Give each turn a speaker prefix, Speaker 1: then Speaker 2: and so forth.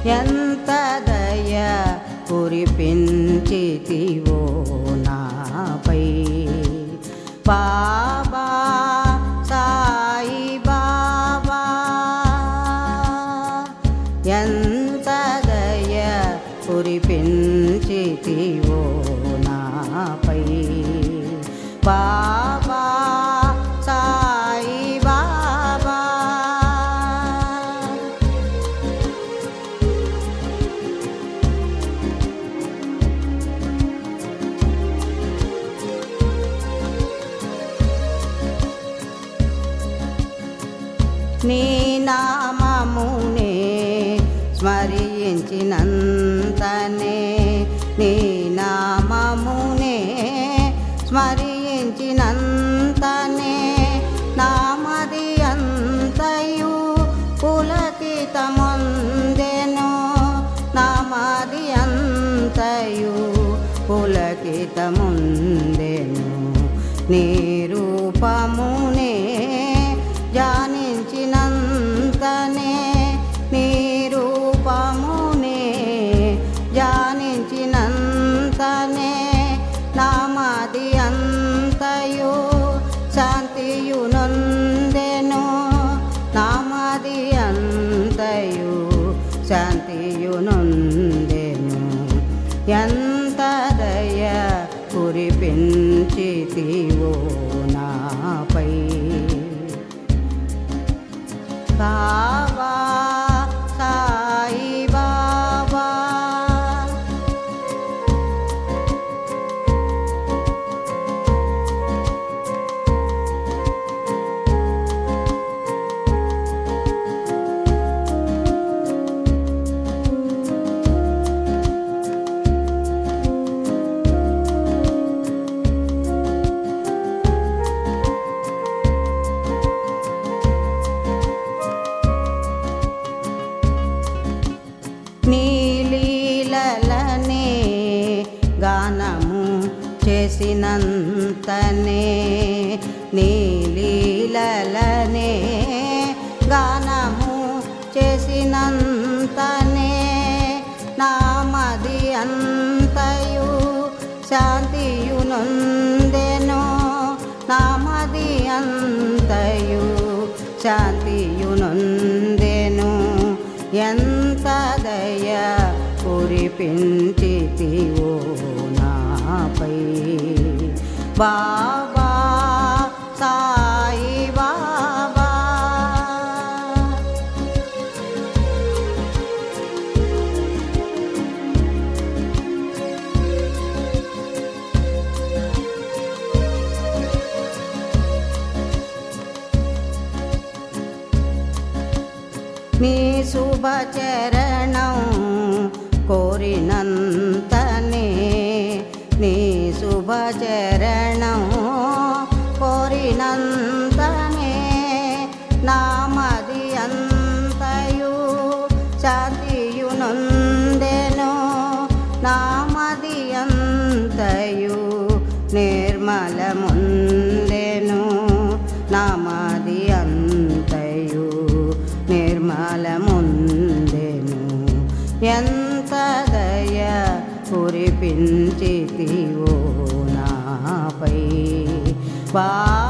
Speaker 1: ఎంత దయ కురిపించితివో నాపై బాబా సాయి బాబా ఎంత దయ కురిపించితివో నాపై బాబా సాయి బాబా నీ నామమునే స్మరించినంతనే నీ నామమునే స్మరించినంతనే నామది అంతయు పులకితముందెను నామది అంతయు పులకితముందెను నీ రూపమునే జానించినంతనే నీ రూపమునే జానించినంతనే నామది అంతయు శాంతియు నొందెను నామది అంతయు శాంతియు నొందెను ఎంత దయ కురిపించితివో నాపై బాబా సాయి బాబా నీలీలనే గానము చేసినంతనే నీలీలనే గానము చేసినంతనే నామది అంతయు శాంతియు నొందెను నామది అంతయు శాంతియు నొందెను ఎంత దయ కురిపించితివో నాపై బాబా సాయి బాబా నీ శుభచరణం కోరినంతనే నీ శుభచరణం కోరినంతనే నామది అంతయు శాంతియు నొందెను నామది అంతయు నిర్మలముందెను నామది అంతయు నిర్మలముందెను ఎంత దయ కురిపించితివో నాపై బా